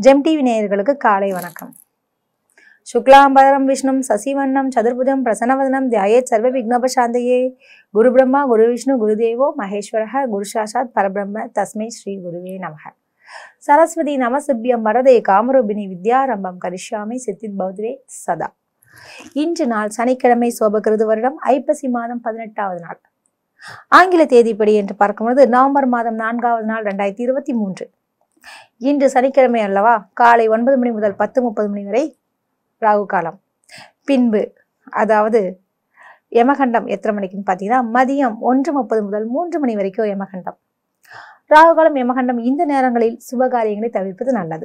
GeM TV நேயர்களுக்கு காலை வணக்கம் சுக்லாம்பரம் விஷ்ணும் சசிவண்ணம் சதுர்புஜம் பிரசன்னவதனம் தியாயேத் சர்வ விக்னோபசாந்தையே குரு பிரம்மா குரு விஷ்ணு குருதேவோ மகேஸ்வரः குரு சாஷாத் பரபிரம்ம தஸ்மை ஸ்ரீ குருவே நமக சரஸ்வதி நமசிபியம் வரதே காமரூபிணி வித்யாரம்பம் கரிஷ்யாமி சித்தித் பௌத்வே சதா இன்று நாள் சனிக்கிழமை சோபகிருது வருடம் ஐப்பசி மாதம் பதினெட்டாவது நாள் ஆங்கில தேதிப்படி என்று பார்க்கும்போது நவம்பர் மாதம் நான்காவது நாள் ரெண்டாயிரத்தி இருபத்தி மூன்று இன்று சனிக்கிழமை அல்லவா காலை ஒன்பது மணி முதல் பத்து முப்பது மணி வரை ராகு காலம் பின்பு அதாவது யமகண்டம் எத்தனை மணிக்குன்னு பார்த்தீங்கன்னா மதியம் ஒன்று முப்பது முதல் மூன்று மணி வரைக்கும் யமகண்டம் ராகு காலம் யமகண்டம் இந்த நேரங்களில் சுபகாரியங்களை தவிர்ப்பது நல்லது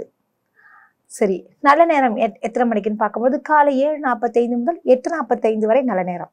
சரி நல்ல நேரம் எத்- எத்தனை மணிக்குன்னு பார்க்கும்போது காலை ஏழு நாற்பத்தைந்து முதல் எட்டு நாற்பத்தைந்து வரை நல்ல நேரம்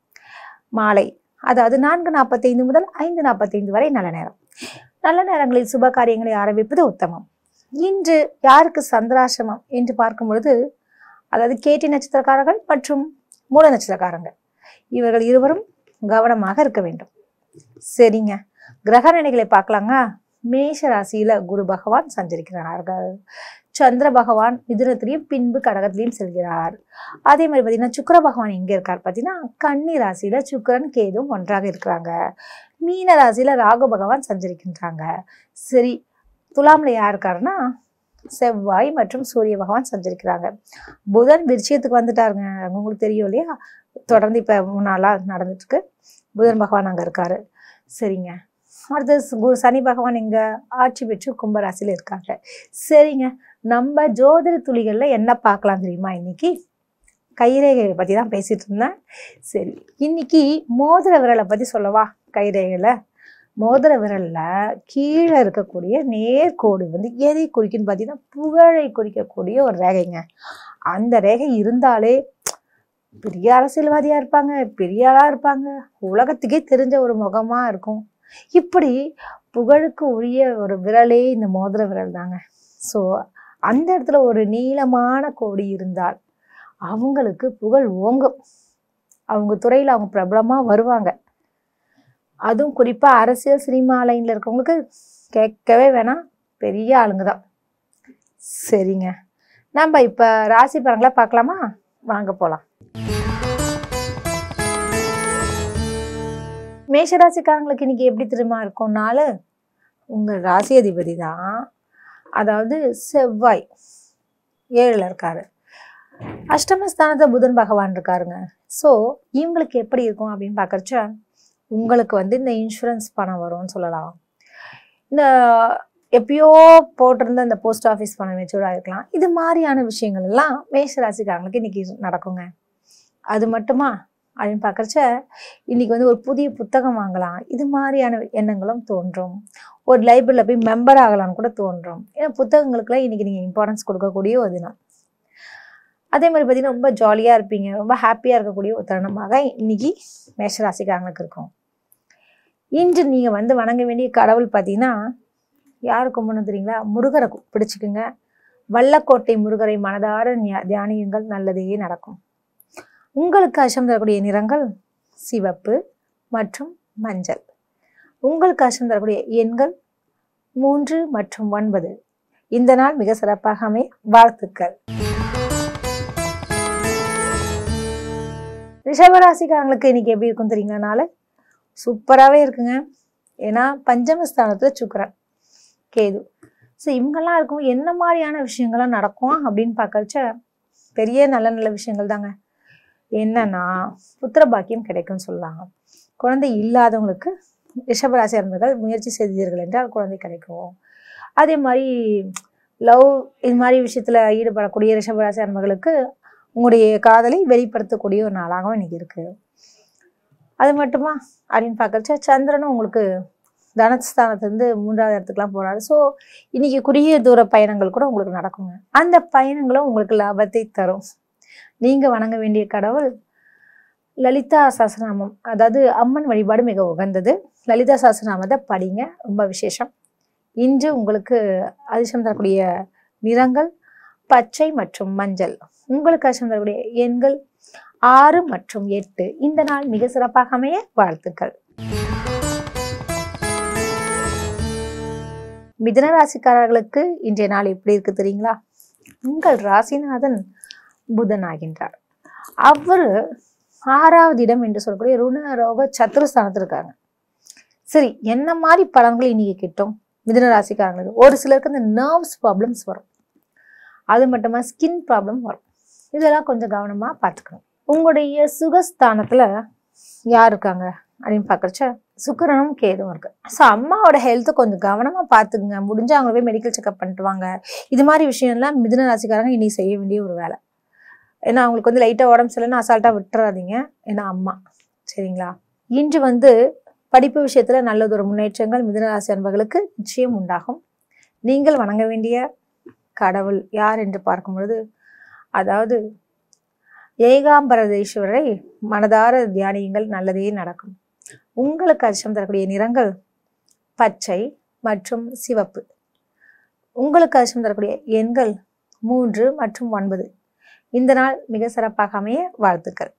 மாலை அதாவது நான்கு நாற்பத்தைந்து முதல் ஐந்து நாற்பத்தைந்து வரை நல்ல நேரம் நல்ல நேரங்களில் சுப காரியங்களை ஆரம்பிப்பது உத்தமம் இன்று யாருக்கு சந்திராசிரமம் என்று பார்க்கும் பொழுது அதாவது கேட்டி நட்சத்திரக்காரர்கள் மற்றும் மூல நட்சத்திரக்காரங்க இவர்கள் இருவரும் கவனமாக இருக்க வேண்டும் சரிங்க கிரக நிலைகளை பார்க்கலாங்க மேஷ ராசியில குரு பகவான் சஞ்சரிக்கிறார்கள் சந்திர பகவான் மிதுனத்திலையும் பின்பு கடகத்திலையும் செல்கிறார் அதே மாதிரி பார்த்தீங்கன்னா சுக்கிர பகவான் எங்க இருக்கார் பார்த்தீங்கன்னா கன்னி ராசியில சுக்கிரன் கேதும் ஒன்றாக இருக்கிறாங்க மீன ராசியில ராகு பகவான் சஞ்சரிக்கின்றாங்க சரி துலாம்ல யார் இருக்காருன்னா செவ்வாய் மற்றும் சூரிய பகவான் சஞ்சரிக்கிறாங்க புதன் விருச்சியத்துக்கு வந்துட்டாருங்க உங்களுக்கு தெரியும் இல்லையா தொடர்ந்து இப்போ மூணு நாளாக நடந்துட்டு இருக்கு புதன் பகவான் அங்கே இருக்காரு சரிங்க அடுத்து சு- குரு சனி பகவான் எங்க ஆட்சி பெற்று கும்பராசியில் இருக்காங்க சரிங்க நம்ம ஜோதிட துளிகளில் என்ன பார்க்கலாம் தெரியுமா இன்னைக்கு கைரேகையை பற்றி தான் பேசிட்டு இருந்தேன் சரி இன்னைக்கு மோதிர விரலை பற்றி சொல்லவா கைரேகையில் மோதிர விரல்ல கீழே இருக்கக்கூடிய நேர்கோடு வந்து எதை குறிக்குன்னு பார்த்தீங்கன்னா புகழை குறிக்கக்கூடிய ஒரு ரேகைங்க அந்த ரேகை இருந்தாலே பெரிய அரசியல்வாதியா இருப்பாங்க பெரிய ஆளா இருப்பாங்க உலகத்துக்கே தெரிஞ்ச ஒரு முகமா இருக்கும் இப்படி புகழுக்கு உரிய ஒரு விரலே இந்த மோதிர விரல் தாங்க ஸோ அந்த இடத்துல ஒரு நீளமான கோடி இருந்தால் அவங்களுக்கு புகழ் ஓங்கும் அவங்க துறையில் அவங்க பிரபலமா வருவாங்க அதுவும் குறிப்பா அரசியல் சினிமா லைன்ல இருக்கவங்களுக்கு கேட்கவே வேணாம் பெரிய ஆளுங்க தான் சரிங்க நம்ம இப்ப ராசி பலன்களை பார்க்கலாமா வாங்க போலாம் மேஷராசிக்காரங்களுக்கு இன்னைக்கு எப்படி தெரியுமா இருக்கும் நாள் உங்க ராசி அதிபதி தான் அதாவது செவ்வாய் ஏழுல இருக்காரு அஷ்டமஸ்தானத்துல புதன் பகவான் இருக்காருங்க ஸோ இவங்களுக்கு எப்படி இருக்கும் அப்படின்னு பார்க்கறச்ச உங்களுக்கு வந்து இந்த இன்சூரன்ஸ் பணம் வரும்னு சொல்லலாம் இந்த எப்பயோ போட்டிருந்த இந்த போஸ்ட் ஆஃபீஸ் பணம் மெச்சூர்டாக இருக்கலாம் இது மாதிரியான விஷயங்கள் எல்லாம் மேஷ ராசிக்காரங்களுக்கு இன்னைக்கு நடக்குங்க அது மட்டுமா அப்படின்னு பார்க்கறச்ச இன்னைக்கு வந்து ஒரு புதிய புத்தகம் வாங்கலாம் இது மாதிரியான எண்ணங்களும் தோன்றும் ஒரு லைப்ரரியில் போய் மெம்பர் ஆகலாம்னு கூட தோன்றும் ஏன்னா புத்தகங்களுக்குலாம் இன்னைக்கு நீங்கள் இம்பார்ட்டன்ஸ் கொடுக்கக்கூடிய ஒரு தினம் அதே மாதிரி பார்த்தீங்கன்னா ரொம்ப ஜாலியாக இருப்பீங்க ரொம்ப ஹாப்பியாக இருக்கக்கூடிய ஒரு தருணமாக இன்னைக்கு மேஷராசிக்காரங்களுக்கு இருக்கும் இன்று நீங்கள் வந்து வணங்க வேண்டிய கடவுள் பார்த்தீங்கன்னா யாரு கும்பிடணும் தெரியுங்களா முருகரை கு- பிடிச்சுக்குங்க வல்லக்கோட்டை முருகரை மனதார ஞா- தியானியுங்கள் நல்லதே நடக்கும் உங்களுக்கு அச்சம் தரக்கூடிய நிறங்கள் சிவப்பு மற்றும் மஞ்சள் உங்களுக்கு அச்சம் தரக்கூடிய எண்கள் மூன்று மற்றும் ஒன்பது இந்த நாள் மிக சிறப்பாக அமைய வாழ்த்துக்கள் ரிஷபராசிக்காரங்களுக்கு இன்னைக்கு எப்படி இருக்கும் தெரியுங்களா நாள் சூப்பராகவே இருக்குங்க ஏன்னா பஞ்சமஸ்தானத்தில் சுக்கிரன் கேது ஸோ இவங்கெல்லாம் இருக்கும் என்ன மாதிரியான விஷயங்கள்லாம் நடக்கும் அப்படின்னு பார்க்கறச்ச பெரிய நல்ல நல்ல விஷயங்கள் தாங்க என்னன்னா புத்திர பாக்கியம் கிடைக்கும்னு சொல்லலாம் குழந்தை இல்லாதவங்களுக்கு ரிஷபராசி அன்பர்கள் முயற்சி செய்தீர்கள் என்றால் குழந்தை கிடைக்கும் அதே மாதிரி லவ் இது மாதிரி விஷயத்துல ஈடுபடக்கூடிய ரிஷபராசி அன்பர்களுக்கு உங்களுடைய காதலை வெளிப்படுத்தக்கூடிய ஒரு நாளாகவும் இன்னைக்கு இருக்கு அது மட்டுமா அப்படின்னு பார்க்கறச்ச சந்திரனும் உங்களுக்கு தனஸ்தானத்துலேருந்து மூன்றாவது இடத்துக்குலாம் போறாரு ஸோ இன்னைக்கு குறுகிய தூர பயணங்கள் கூட உங்களுக்கு நடக்குங்க அந்த பயணங்களும் உங்களுக்கு லாபத்தை தரும் நீங்க வணங்க வேண்டிய கடவுள் லலிதா சஹஸ்ரநாமம் அதாவது அம்மன் வழிபாடு மிக உகந்தது லலிதா சஹஸ்ரநாமத்தை படிங்க ரொம்ப விசேஷம் இன்று உங்களுக்கு அதிர்ஷ்டம் தரக்கூடிய நிறங்கள் பச்சை மற்றும் மஞ்சள் உங்களுக்கு அதிர்ஷ்டம் தரக்கூடிய எண்கள் ஆறு மற்றும் எட்டு இந்த நாள் மிக சிறப்பாக அமைய வாழ்த்துக்கள் மிதுன ராசிக்காரர்களுக்கு இன்றைய நாள் எப்படி இருக்கு தெரியுங்களா உங்கள் ராசிநாதன் புதன் ஆகின்றார் அவர் ஆறாவது இடம் என்று சொல்லக்கூடிய ருண ரோக சத்துருஸ்தானத்தில் இருக்காங்க சரி என்ன மாதிரி பலன்கள் இன்னைக்கு கிட்டும் மிதுன ராசிக்காரங்களுக்கு ஒரு சிலருக்கு இந்த நர்வ்ஸ் ப்ராப்ளம்ஸ் வரும் அது மட்டுமா ஸ்கின் ப்ராப்ளம் வரும் இதெல்லாம் கொஞ்சம் கவனமா பார்த்துக்கணும் உங்களுடைய சுகஸ்தானத்துல யார் இருக்காங்க அப்படின்னு பார்க்குறச்ச சுக்கிரனும் கேதுவும் இருக்கு ஸோ அம்மாவோட ஹெல்த்தை கொஞ்சம் கவனமாக பார்த்துக்குங்க முடிஞ்சா அவங்கள போய் மெடிக்கல் செக்அப் பண்ணிட்டு வாங்க இது மாதிரி விஷயம்லாம் மிதுன ராசிக்காரங்க இன்னைக்கு செய்ய வேண்டிய ஒரு வேலை ஏன்னா அவங்களுக்கு வந்து லைட்டாக உடம்பு சரியில்லைன்னு அசால்ட்டாக விட்டுறாதீங்க ஏன்னா அம்மா சரிங்களா இன்று வந்து படிப்பு விஷயத்தில் நல்லதொரு முன்னேற்றங்கள் மிதுன ராசி அன்பர்களுக்கு நிச்சயம் உண்டாகும் நீங்கள் வணங்க வேண்டிய கடவுள் யார் என்று பார்க்கும் பொழுது அதாவது ஏகாம்பரதேஸ்வரரை மனதார தியானியுங்கள் நல்லதே நடக்கும் உங்களுக்கு அதிர்ஷ்டம் தரக்கூடிய நிறங்கள் பச்சை மற்றும் சிவப்பு உங்களுக்கு அதிர்ஷ்டம் தரக்கூடிய எண்கள் மூன்று மற்றும் ஒன்பது இந்த நாள் மிக சிறப்பாக அமைய வாழ்த்துக்கள்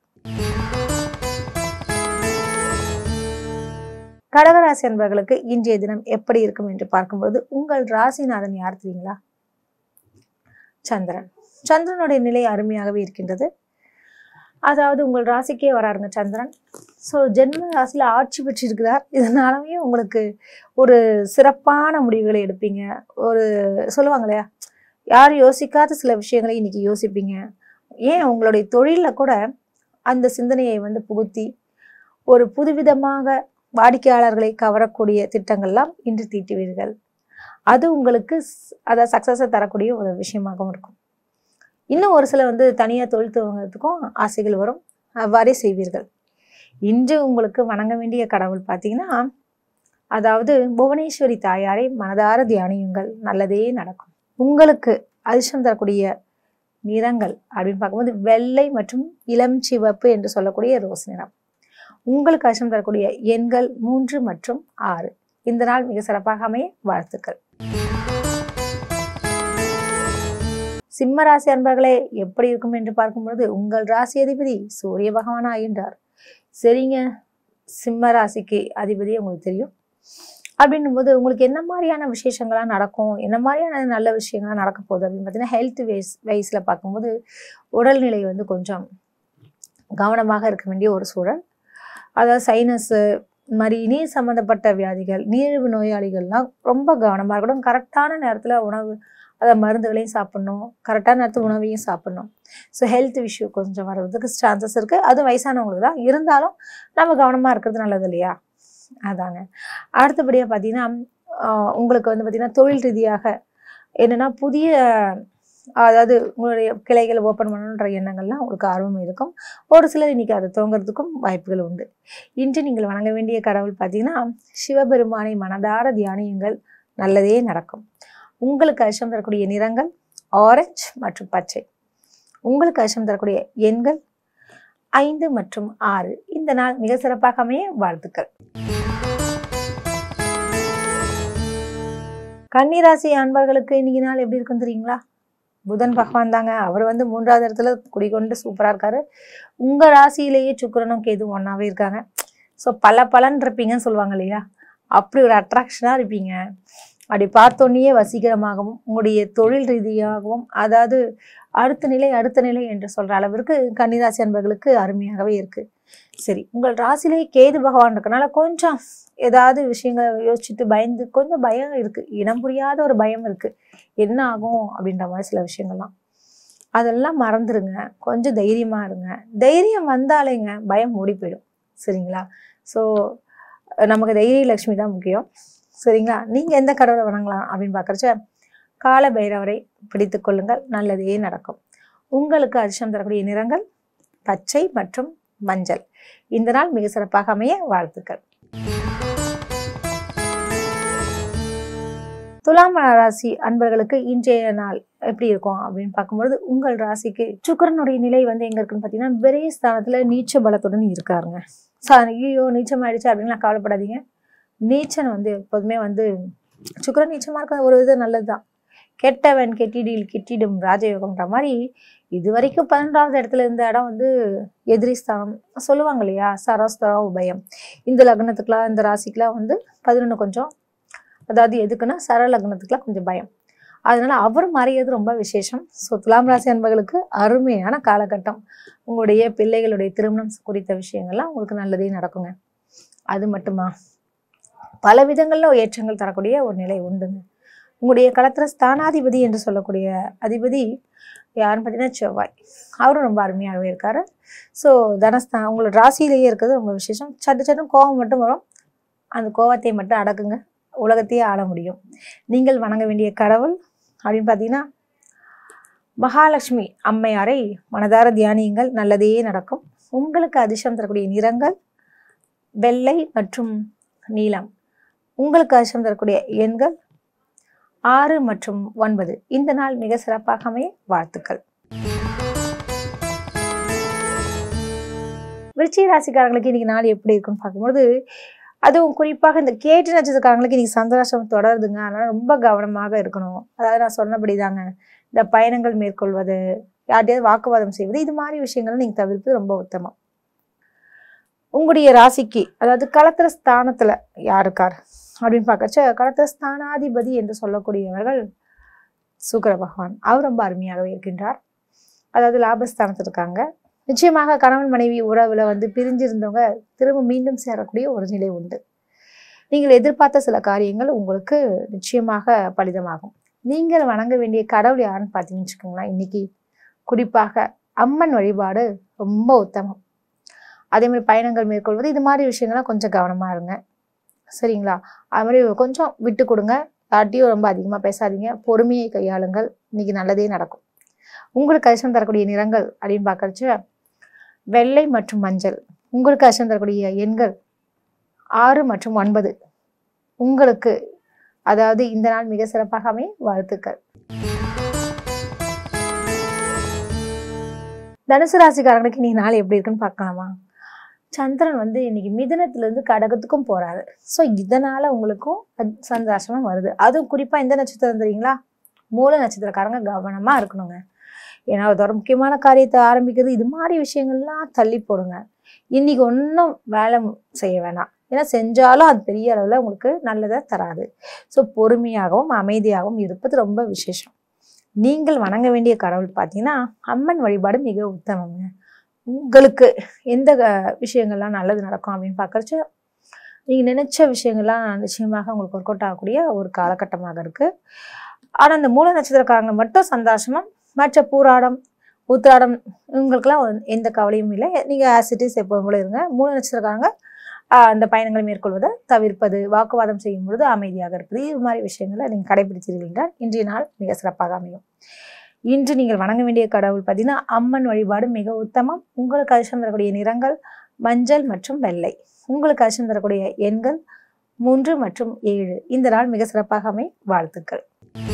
கடகராசி அன்பர்களுக்கு இன்றைய தினம் எப்படி இருக்கும் என்று பார்க்கும்போது உங்கள் ராசிநாதன் யார் தெரியுங்களா சந்திரன் சந்திரனுடைய நிலை அருமையாகவே இருக்கின்றது அதாவது உங்கள் ராசிக்கே வராருங்க சந்திரன் ஸோ ஜென்ம ராசியில் ஆட்சி பெற்றிருக்கிறார் இதனாலவே உங்களுக்கு ஒரு சிறப்பான முடிவுகளை எடுப்பீங்க ஒரு சொல்லுவாங்க இல்லையா யாரும் யோசிக்காத சில விஷயங்களை இன்னைக்கு யோசிப்பீங்க ஏன் உங்களுடைய தொழிலில் கூட அந்த சிந்தனையை வந்து புகுத்தி ஒரு புதுவிதமாக வாடிக்கையாளர்களை கவரக்கூடிய திட்டங்கள்லாம் இன்று தீட்டுவீர்கள் அது உங்களுக்கு ஸ்- அதை சக்ஸஸை தரக்கூடிய ஒரு விஷயமாகவும் இருக்கும் இன்னும் ஒரு சில வந்து தனியாக தொழில் துவங்கிறதுக்கும் ஆசைகள் வரும் அவ்வாறே செய்வீர்கள் இன்று உங்களுக்கு வணங்க வேண்டிய கடவுள் பார்த்தீங்கன்னா அதாவது புவனேஸ்வரி தாயாரை மனதார தியானியுங்கள் நல்லதே நடக்கும் உங்களுக்கு அதிர்ஷ்டம் தரக்கூடிய நிறங்கள் அப்படின்னு பார்க்கும்போது வெள்ளை மற்றும் இளம் சிவப்பு என்று சொல்லக்கூடிய ரோஸ் நிறம் உங்களுக்கு அதிர்ஷ்டம் தரக்கூடிய எண்கள் மூன்று மற்றும் ஆறு இந்த நாள் மிக சிறப்பாக அமைய வாழ்த்துக்கள் சிம்ம ராசி அன்பர்களே எப்படி இருக்கும் என்று பார்க்கும்பொழுது உங்கள் ராசி அதிபதி சூரிய பகவான் ஆகின்றார் சரிங்க சிம்ம ராசிக்கு அதிபதி உங்களுக்கு தெரியும் அப்படின்னும் போது உங்களுக்கு என்ன மாதிரியான விசேஷங்கள்லாம் நடக்கும் என்ன மாதிரியான நல்ல விஷயங்கள்லாம் நடக்க போகுது அப்படின்னு பார்த்தீங்கன்னா ஹெல்த் வைஸ் வைஸில் பார்க்கும்போது உடல்நிலை வந்து கொஞ்சம் கவனமாக இருக்க வேண்டிய ஒரு சூழல் அதாவது சைனஸு இந்த மாதிரி நீர் சம்மந்தப்பட்ட வியாதிகள் நீரிழிவு நோயாளிகள்லாம் ரொம்ப கவனமாக இருக்கணும் கரெக்டான நேரத்தில் உணவு அதை மருந்துகளையும் சாப்பிடணும் கரெக்டான நேரத்தில் உணவையும் சாப்பிடணும் ஸோ ஹெல்த் இஷ்யூ கொஞ்சம் வர்றதுக்கு சான்சஸ் இருக்குது அது வயசானவங்களுக்கு தான் இருந்தாலும் நம்ம கவனமாக இருக்கிறது நல்லது இல்லையா அதாங்க அடுத்தபடியாக பார்த்தீங்கன்னா ஆஹ் உங்களுக்கு வந்து பார்த்தீங்கன்னா தொழில் ரீதியாக என்னென்னா புதிய அதாவது உங்களுடைய கிளைகளை ஓப்பன் பண்ணணுன்ற எண்ணங்கள்லாம் உங்களுக்கு ஆர்வம் இருக்கும் ஒரு சிலர் இன்னைக்கு அதை துவங்குறதுக்கும் வாய்ப்புகள் உண்டு இன்று நீங்கள் வணங்க வேண்டிய கடவுள் பார்த்தீங்கன்னா சிவபெருமானை மனதார தியானியுங்கள் நல்லதே நடக்கும் உங்களுக்கு அரிசம் தரக்கூடிய நிறங்கள் ஆரஞ்சு மற்றும் பச்சை உங்களுக்கு அரிசம் தரக்கூடிய எண்கள் ஐந்து மற்றும் ஆறு இந்த நாள் மிக சிறப்பாக அமைய வாழ்த்துக்கள் கன்னிராசி அன்பர்களுக்கு இன்னைக்கு நாள் எப்படி இருக்கும் தெரியுங்களா புதன் பகவான் தாங்க அவர் வந்து மூன்றாவது இடத்துல குடிகொண்டு சூப்பரா இருக்காரு உங்க ராசியிலேயே சுக்கிரனும் கேதுவும் ஒன்னாவே இருக்காங்க ஸோ பல பலன் இருப்பீங்கன்னு சொல்லுவாங்க இல்லையா அப்படி ஒரு அட்ராக்ஷனா இருப்பீங்க அப்படி பார்த்தோன்னே வசீகரமாகவும் உங்களுடைய தொழில் ரீதியாகவும் அதாவது அடுத்த நிலை அடுத்த நிலை என்று சொல்ற அளவிற்கு கன்னிராசி அன்பர்களுக்கு அருமையாகவே இருக்கு சரி உங்கள் ராசியிலேயே கேது பகவான் இருக்கனால கொஞ்சம் ஏதாவது விஷயங்களை யோசிச்சுட்டு பயந்து கொஞ்சம் பயம் இருக்கு இனம் புரியாத ஒரு பயம் இருக்கு என்ன ஆகும் அப்படின்ற மாதிரி சில விஷயங்கள்லாம் அதெல்லாம் மறந்துருங்க கொஞ்சம் தைரியமா இருங்க தைரியம் வந்தாலேங்க பயம் ஓடி போயிடும் சரிங்களா ஸோ நமக்கு தைரிய லட்சுமி தான் முக்கியம் சரிங்களா நீங்கள் எந்த கடவுளை வணங்கலாம் அப்படின்னு பார்க்குறச்ச கால பைரவரை பிடித்து கொள்ளுங்கள் நல்லதே நடக்கும் உங்களுக்கு அதிர்ஷ்டம் தரக்கூடிய நிறங்கள் பச்சை மற்றும் மஞ்சள் இந்த நாள் மிக சிறப்பாக அமைய வாழ்த்துக்கள் துலாம் ராசி அன்பர்களுக்கு இன்றைய நாள் எப்படி இருக்கும் அப்படின்னு பார்க்கும்பொழுது உங்கள் ராசிக்கு சுக்கிரனுடைய நிலை வந்து எங்க இருக்குன்னு பார்த்தீங்கன்னா விரைய ஸ்தானத்துல நீச்ச பலத்துடன் இருக்காருங்க ஸோ ஐயோ நீச்சம் ஆயிடுச்சு அப்படின்லாம் கவலைப்படாதீங்க நீச்சன் வந்து எப்போதுமே வந்து சுக்கிரன் நீச்சமா இருக்கிறது ஒரு விதம் நல்லதுதான் கெட்டவன் கெட்டிடில் கெட்டிடும் ராஜயோகம்ன்ற மாதிரி இது வரைக்கும் பதினொன்றாவது இடத்துல இருந்த இடம் வந்து எதிரி ஸ்தானம் சொல்லுவாங்க இல்லையா சரஸ்தரம் உபயம் இந்த லக்னத்துக்குலாம் இந்த ராசிக்கெலாம் வந்து பதினொன்று கொஞ்சம் அதாவது எதுக்குன்னா சரலக்னத்துக்குலாம் கொஞ்சம் பயம் அதனால அவர் மறையிறது ரொம்ப விசேஷம் ஸோ துலாம் ராசி அன்பர்களுக்கு அருமையான காலகட்டம் உங்களுடைய பிள்ளைகளுடைய திருமணம் குறித்த விஷயங்கள்லாம் உங்களுக்கு நல்லதே நடக்குங்க அது மட்டுமா பல விதங்களில் ஏற்றங்கள் தரக்கூடிய ஒரு நிலை உண்டுங்க உங்களுடைய களத்திர ஸ்தானாதிபதி என்று சொல்லக்கூடிய அதிபதி யாருன்னு பார்த்தீங்கன்னா செவ்வாய் அவரும் ரொம்ப அருமையாகவே இருக்காரு ஸோ தனஸ்தா உங்களோட ராசியிலேயே இருக்கிறது ரொம்ப விசேஷம் சட்டு சட்டு கோபம் மட்டும் வரும் அந்த கோபத்தை மட்டும் அடக்குங்க உலகத்தையே ஆள முடியும் நீங்கள் வணங்க வேண்டிய கடவுள் அப்படின்னு பார்த்தீங்கன்னா மகாலட்சுமி அம்மையாரை மனதார தியானியுங்கள் நல்லதே நடக்கும் உங்களுக்கு அதிர்ஷ்டம் தரக்கூடிய நிறங்கள் வெள்ளை மற்றும் நீலம் உங்களுக்கு அதிர்ஷ்டம் தரக்கூடிய எண்கள் ஆறு மற்றும் ஒன்பது இந்த நாள் மிக சிறப்பாக அமைய வாழ்த்துக்கள் விருச்சிக ராசிக்காரங்களுக்கு இன்னைக்கு நாள் எப்படி இருக்குன்னு பார்க்கும்போது அதுவும் குறிப்பாக இந்த கேட்டு நட்சத்திரக்காரங்களுக்கு இன்னைக்கு சந்திராசிரமம் தொடருதுங்க அதனால ரொம்ப கவனமாக இருக்கணும் அதாவது நான் சொன்னபடி தாங்க இந்த பயணங்கள் மேற்கொள்வது யார்ட்டையாவது வாக்குவாதம் செய்வது இது மாதிரி விஷயங்களை நீங்கள் தவிர்ப்பது ரொம்ப உத்தமம் உங்களுடைய ராசிக்கு அதாவது களத்திர ஸ்தானத்துல யார் இருக்கார் அப்படின்னு பார்க்கச்ச களத்திர ஸ்தானாதிபதி என்று சொல்லக்கூடியவர்கள் சுக்கிர பகவான் அவர் ரொம்ப அருமையாகவே இருக்கின்றார் அதாவது லாபஸ்தானத்தில் இருக்காங்க நிச்சயமாக கணவன் மனைவி உறவுல வந்து பிரிஞ்சிருந்தவங்க திரும்ப மீண்டும் சேரக்கூடிய ஒரு நிலை உண்டு நீங்கள் எதிர்பார்த்த சில காரியங்கள் உங்களுக்கு நிச்சயமாக பலிதமாகும் நீங்கள் வணங்க வேண்டிய கடவுள் யாருன்னு பார்த்தீங்கன்னு வச்சுக்கோங்களேன் இன்னைக்கு குறிப்பாக அம்மன் வழிபாடு ரொம்ப உத்தமம் அதே மாதிரி பயணங்கள் மேற்கொள்வது இது மாதிரி விஷயங்கள்லாம் கொஞ்சம் கவனமா இருங்க சரிங்களா அது மாதிரி கொஞ்சம் விட்டு கொடுங்க யார்ட்டையும் ரொம்ப அதிகமாக பேசாதீங்க பொறுமையை கையாளுங்கள் இன்னைக்கு நல்லதே நடக்கும் உங்களுக்கு அதிர்ஷ்டம் தரக்கூடிய நிறங்கள் அப்படின்னு பார்க்கறச்ச வெள்ளை மற்றும் மஞ்சள் உங்களுக்கு அதிர்ஷ்டம் தரக்கூடிய எண்கள் ஆறு மற்றும் ஒன்பது உங்களுக்கு அதாவது இந்த நாள் மிக சிறப்பாக அமைய வாழ்த்துக்கள் தனுசு ராசிக்காரங்களுக்கு இன்னைக்கு நாள் எப்படி இருக்குன்னு பார்க்கலாமா சந்திரன் வந்து இன்னைக்கு மிதுனத்திலிருந்து கடகத்துக்கும் போறாரு ஸோ இதனால உங்களுக்கும் அது சந்தோஷமா வருது அதுவும் குறிப்பா இந்த நட்சத்திரம் தெரியுங்களா மூல நட்சத்திரக்காரங்க கவனமா இருக்கணுங்க ஏன்னா ஒரு முக்கியமான காரியத்தை ஆரம்பிக்கிறது இது மாதிரி விஷயங்கள்லாம் தள்ளி போடுங்க இன்னைக்கு ஒன்றும் வேலை செய்ய வேணாம் ஏன்னா செஞ்சாலும் அது பெரிய அளவில் உங்களுக்கு நல்லதை தராது ஸோ பொறுமையாகவும் அமைதியாகவும் இருப்பது ரொம்ப விசேஷம் நீங்கள் வணங்க வேண்டிய கடவுள் பார்த்தீங்கன்னா அம்மன் வழிபாடு மிக உத்தமங்க உங்களுக்கு எந்த க- விஷயங்கள்லாம் நல்லது நடக்கும் அப்படின்னு பார்க்கறச்ச நீங்கள் நினைச்ச விஷயங்கள்லாம் நிச்சயமாக உங்களுக்கு ஒர்க் அவுட் ஆகக்கூடிய ஒரு காலகட்டமாக இருக்கு ஆனால் அந்த மூல நட்சத்திரக்காரங்க மட்டும் சந்தோஷமா மற்ற பூராடம் உத்திராடம் இவங்களுக்கெல்லாம் வந்து எந்த கவலையும் இல்லை நீங்கள் ஆசிட்டிஸ் எப்போதும் போல இருங்க மூல நட்சத்திரக்காரங்க ஆஹ், அந்த பயணங்களை மேற்கொள்வதை தவிர்ப்பது வாக்குவாதம் செய்யும் பொழுது அமைதியாக இருப்பது இது மாதிரி விஷயங்களை நீங்கள் கடைபிடிச்சிருவீங்க இன்றைய நாள் மிக சிறப்பாக அமையும் இன்று நீங்கள் வணங்க வேண்டிய கடவுள் பார்த்தீங்கன்னா அம்மன் வழிபாடு மிக உத்தமம் உங்களுக்கு அதிர்ஷ்டம் தரக்கூடிய நிறங்கள் மஞ்சள் மற்றும் வெள்ளை உங்களுக்கு அதிர்ஷ்டம் தரக்கூடிய எண்கள் மூன்று மற்றும் ஏழு இந்த நாள் மிக சிறப்பாக அமை வாழ்த்துக்கள்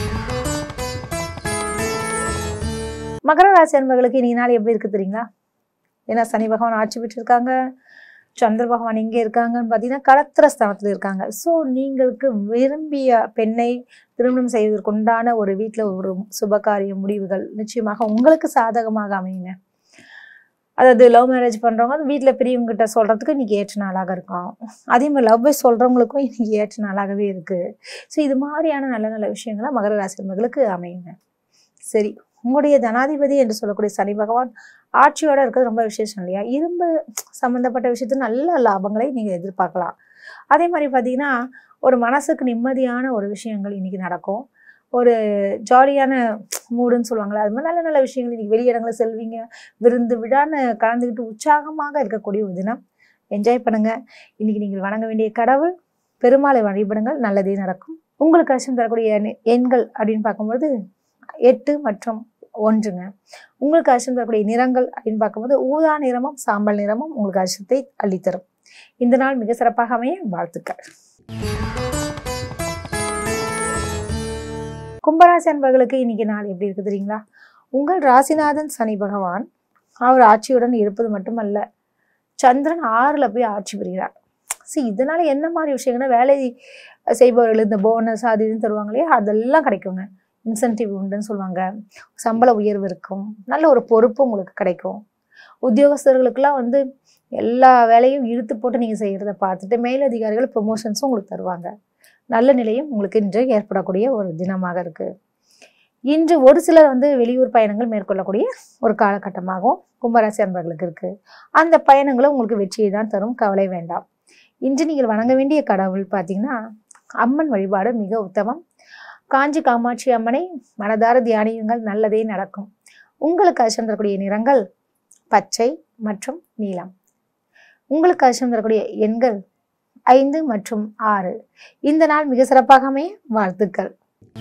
மகர ராசி அன்பர்களுக்கு இன்னைக்கு நாள் எப்படி இருக்கு தெரியுங்களா ஏன்னா சனி பகவான் ஆட்சி பெற்றிருக்காங்க சந்திர பகவான் இங்கே இருக்காங்கன்னு பார்த்தீங்கன்னா களத்திர ஸ்தானத்தில் இருக்காங்க ஸோ நீங்களுக்கு விரும்பிய பெண்ணை திருமணம் செய்வதற்கு உண்டான ஒரு வீட்டில் ஒரு சுபகாரிய முடிவுகள் நிச்சயமாக உங்களுக்கு சாதகமாக அமையுங்க அதாவது லவ் மேரேஜ் பண்ணுறவங்க வீட்டில் பெரியவங்ககிட்ட சொல்கிறதுக்கு இன்னைக்கு ஏற்ற நாளாக இருக்கும் அதே மாதிரி லவ் சொல்கிறவங்களுக்கும் இன்னைக்கு ஏற்ற நாளாகவே இருக்குது ஸோ இது மாதிரியான நல்ல நல்ல விஷயங்கள்லாம் மகர ராசி அன்பர்களுக்கு அமையுங்க சரி உங்களுடைய தனாதிபதி என்று சொல்லக்கூடிய சனி பகவான் ஆட்சியோட இருக்கிறது ரொம்ப விசேஷம் இல்லையா இரும்பு சம்மந்தப்பட்ட விஷயத்துல நல்ல லாபங்களை நீங்கள் எதிர்பார்க்கலாம் அதே மாதிரி பார்த்தீங்கன்னா ஒரு மனசுக்கு நிம்மதியான ஒரு விஷயங்கள் இன்னைக்கு நடக்கும் ஒரு ஜாலியான மூடுன்னு சொல்லுவாங்களே அது மாதிரி நல்ல நல்ல விஷயங்கள் இன்னைக்கு வெளியிடங்களை செல்வீங்க விருந்து விழான்னு கலந்துக்கிட்டு உற்சாகமாக இருக்கக்கூடிய ஒரு தினம் என்ஜாய் பண்ணுங்க இன்னைக்கு நீங்கள் வணங்க வேண்டிய கடவுள் பெருமாளை வழிபடுங்கள் நல்லதே நடக்கும் உங்களுக்கு கஷ்டம் தரக்கூடிய எண்- எண்கள் அப்படின்னு பார்க்கும்போது எட்டு மற்றும் ஒன்றுங்க உங்களுக்கு அரிசம் தரக்கூடிய நிறங்கள் அப்படின்னு பார்க்கும்போது ஊதா நிறமும் சாம்பல் நிறமும் உங்களுக்கு அரிசத்தை அள்ளித்தரும் இந்த நாள் மிக சிறப்பாக அமைய வாழ்த்துக்கள் கும்பராசி அன்பர்களுக்கு இன்னைக்கு நாள் எப்படி இருக்கு தெரியுங்களா உங்கள் ராசிநாதன் சனி பகவான் அவர் ஆட்சியுடன் இருப்பது மட்டுமல்ல சந்திரன் ஆறுல போய் ஆட்சி புரிகிறார் சரி இதனால என்ன மாதிரி விஷயங்கள்னா வேலை செய்பவர்கள் இந்த போனஸ் அது இதுன்னு தருவாங்க இல்லையா அதெல்லாம் கிடைக்குங்க இன்சென்டிவ் உண்டுன்னு சொல்லுவாங்க சம்பள உயர்வு இருக்கும் நல்ல ஒரு பொறுப்பு உங்களுக்கு கிடைக்கும் உத்தியோகஸ்தர்களுக்கெல்லாம் வந்து எல்லா வேலையும் இழுத்து போட்டு நீங்கள் செய்கிறத பார்த்துட்டு மேலதிகாரிகள் ப்ரொமோஷன்ஸும் உங்களுக்கு தருவாங்க நல்ல நிலையும் உங்களுக்கு இன்று ஏற்படக்கூடிய ஒரு தினமாக இருக்கு இன்று ஒரு சிலர் வந்து வெளியூர் பயணங்கள் மேற்கொள்ளக்கூடிய ஒரு காலகட்டமாகவும் கும்பராசி அன்பர்களுக்கு இருக்கு அந்த பயணங்களும் உங்களுக்கு வெற்றியை தான் தரும் கவலை வேண்டாம் இன்று நீங்கள் வணங்க வேண்டிய கடவுள் பார்த்தீங்கன்னா அம்மன் வழிபாடு மிக உத்தமம் காஞ்சி காமாட்சி அம்மனை மனதார தியானியுங்கள் நல்லதே நடக்கும் உங்களுக்கு அதிர்ஷ்டம் தரக்கூடிய நிறங்கள் பச்சை மற்றும் நீலம் உங்களுக்கு அதிர்ஷ்டம் தரக்கூடிய எண்கள் ஐந்து மற்றும் ஆறு இந்த நாள் மிக சிறப்பாக அமைய வாழ்த்துக்கள்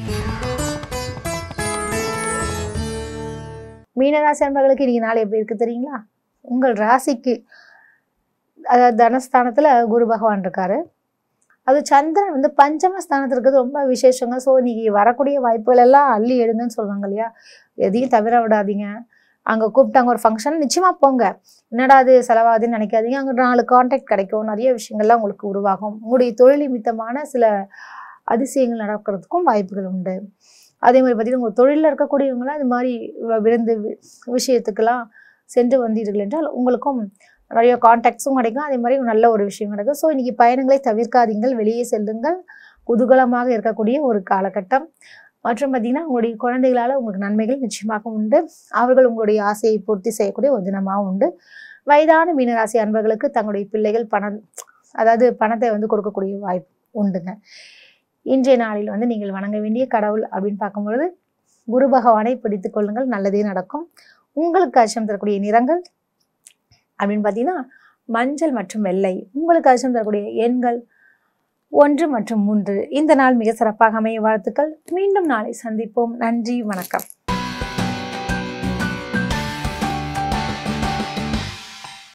மீனராசி அன்பர்களுக்கு இன்னைக்கு நாள் எப்படி இருக்கு தெரியுங்களா உங்கள் ராசிக்கு அதாவது தனஸ்தானத்துல குரு பகவான் இருக்காரு அது சந்திரன் வந்து பஞ்சம ஸ்தானத்துல இருக்கிறது ரொம்ப விசேஷங்க ஸோ இன்னைக்கு வரக்கூடிய வாய்ப்புகள் எல்லாம் அள்ளி எடுங்கன்னு சொல்லுவாங்க இல்லையா எதையும் தவிர விடாதீங்க அங்கே கூப்பிட்டாங்க ஒரு ஃபங்க்ஷன் நிச்சயமா போங்க என்னடா அது செலவாகுதுன்னு நினைக்காதீங்க அங்கே நாலு கான்டாக்ட் கிடைக்கும் நிறைய விஷயங்கள்லாம் உங்களுக்கு உருவாகும் உங்களுடைய தொழில் நிமித்தமான சில அதிசயங்கள் நடக்கிறதுக்கும் வாய்ப்புகள் உண்டு அதே மாதிரி பார்த்தீங்கன்னா உங்கள் தொழிலில் இருக்கக்கூடியவங்களாம் இது மாதிரி வ- விருந்து வி- விஷயத்துக்கெல்லாம் சென்று வந்தீர்கள் என்றால் உங்களுக்கும் நிறைய கான்டாக்ட்ஸும் கிடைக்கும் அதே மாதிரி நல்ல ஒரு விஷயம் கிடைக்கும் ஸோ இன்னைக்கு பயணங்களை தவிர்க்காதீங்கள் வெளியே செல்லுங்கள் குதூகலமாக இருக்கக்கூடிய ஒரு காலகட்டம் மற்றும் பார்த்தீங்கன்னா உங்களுடைய குழந்தைகளால் உங்களுக்கு நன்மைகள் நிச்சயமாக உண்டு அவர்கள் உங்களுடைய ஆசையை பூர்த்தி செய்யக்கூடிய ஒரு தினமாக உண்டு வயதான மீனராசி அன்பர்களுக்கு தங்களுடைய பிள்ளைகள் பணம் அதாவது பணத்தை வந்து கொடுக்கக்கூடிய வாய்ப்பு உண்டுங்க இன்றைய நாளில் வந்து நீங்கள் வணங்க வேண்டிய கடவுள் அப்படின்னு பார்க்கும்பொழுது குரு பகவானை பிடித்துக் கொள்ளுங்கள் நல்லதே நடக்கும் உங்களுக்கு அச்சம் தரக்கூடிய நிறங்கள் அப்படின்னு பார்த்தீங்கன்னா மஞ்சள் மற்றும் வெள்ளை உங்களுக்கு அச்சம் தரக்கூடிய எண்கள் ஒன்று மற்றும் மூன்று இந்த நாள் மிக சிறப்பாக அமைய வாழ்த்துக்கள் மீண்டும் நாளை சந்திப்போம் நன்றி வணக்கம்